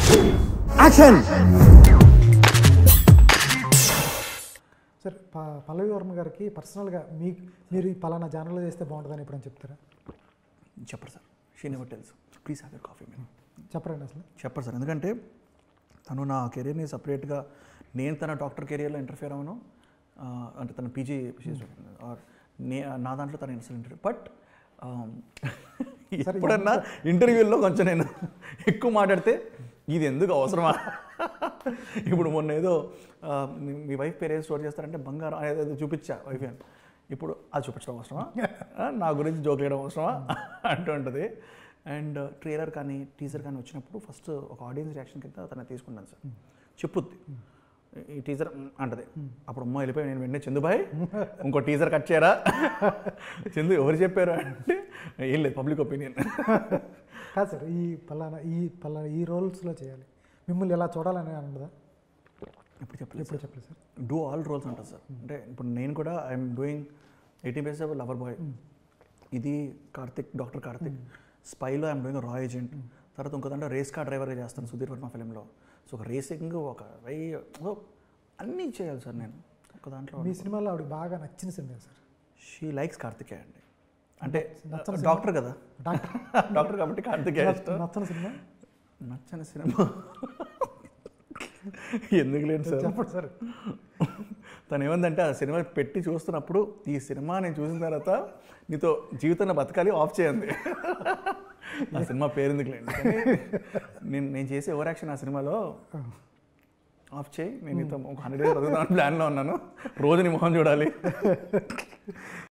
action sir ప- పల్లవి వర్మ గారికి పర్సనల్గా మీ మీరు ఈ పలానా జానర్లో చేస్తే బాగుంటుందని ఎప్పుడని చెప్తారా చెప్పరు sir she never tells please have your coffee మేము చెప్పరండి అసలు చెప్పరు సార్ ఎందుకంటే తను నా కెరీర్ని సపరేట్గా నేను తన డాక్టర్ కెరియర్లో ఇంటర్ఫియర్ అవ్వను ఆ, అంటే తన పీజీ ఆర్ నే నా దాంట్లో తన అసలు ఇంటర్వ్యూ బట్ ఎప్పుడన్నా ఇంటర్వ్యూల్లో కొంచెం నేను ఎక్కువ మాట్లాడితే ఇది ఎందుకు అవసరమా ఇప్పుడు మొన్న ఏదో ఆ, మీ- మీ వైఫ్ పేరు ఏదో స్టోర్ చేస్తారంటే బంగారం అనేది ఏదో చూపించా వైఫ్ అని ఇప్పుడు అది చూపించడం అవసరమా ఆ, నా గురించి జోక్ వేయడం అవసరమా అంటూ ఉంటుంది అండ్ ట్రైలర్ కానీ టీజర్ కానీ వచ్చినప్పుడు ఫస్ట్ ఒక ఆడియన్స్ రియాక్షన్ కింద తను తీసుకుంటాను సార్ చెప్పుద్ది ఈ టీజర్ అంటది అప్పుడు అమ్మ వెళ్ళిపోయి నేను వెంటనే చందుబాయ్ ఇంకో టీజర్ కట్ చేయరా చందు ఎవరు చెప్పారు అంటే ఏం లేదు పబ్లిక్ ఒపీనియన్ కాదు సార్ ఈ పలానా ఈ పలానా ఈ రోల్స్లో చేయాలి మిమ్మల్ని ఎలా చూడాలని అని ఉండదా ఇప్పుడు చెప్పలేదు ఎప్పుడు చెప్పలేదు సార్ డూ ఆల్ రోల్స్ ఉంటుంది సార్ అంటే ఇప్పుడు నేను కూడా I'm doing eighty base lover boy ఇది కార్తిక్ డాక్టర్ కార్తిక్ స్పైలో ఐఎమ్ డూయింగ్ రా ఏజెంట్ తర్వాత ఇంకో దాంట్లో రేస్ కార్ డ్రైవర్గా చేస్తాను సుధీర్ వర్మ ఫిలింలో సో ఒక రేసింగ్ ఒక రై ఓ, అన్నీ చేయాలి సార్ నేను ఒక దాంట్లో మీ సినిమాలో ఆవిడ బాగా నచ్చిన సినిమా సార్ షీ లైక్స్ కార్తికేయ అండి అంటే నచ్చని డాక్టర్ కదా డాక్టర్ డాక్టర్ కాబట్టి కార్తికేయ ఇష్టం నచ్చని సినిమా నచ్చని సినిమా ఎందుకు లేదు సార్ చెప్పండి సార్ తను ఏమందంటే ఆ సినిమా పెట్టి చూస్తున్నప్పుడు ఈ సినిమా నేను చూసిన తర్వాత నీతో జీవితంలో బతకాలి ఆఫ్ చేయండి ఆ సినిమా పేరు ఎందుకులేండి కానీ నేను నేను చేసే ఓవర్ యాక్షన్ ఆ సినిమాలో ఆఫ్ చేయి నేను నీతో ఒక హండ్రెడ్ డేస్ బతుకుతాను ప్లాన్లో ఉన్నాను రోజు నీ మొహం చూడాలి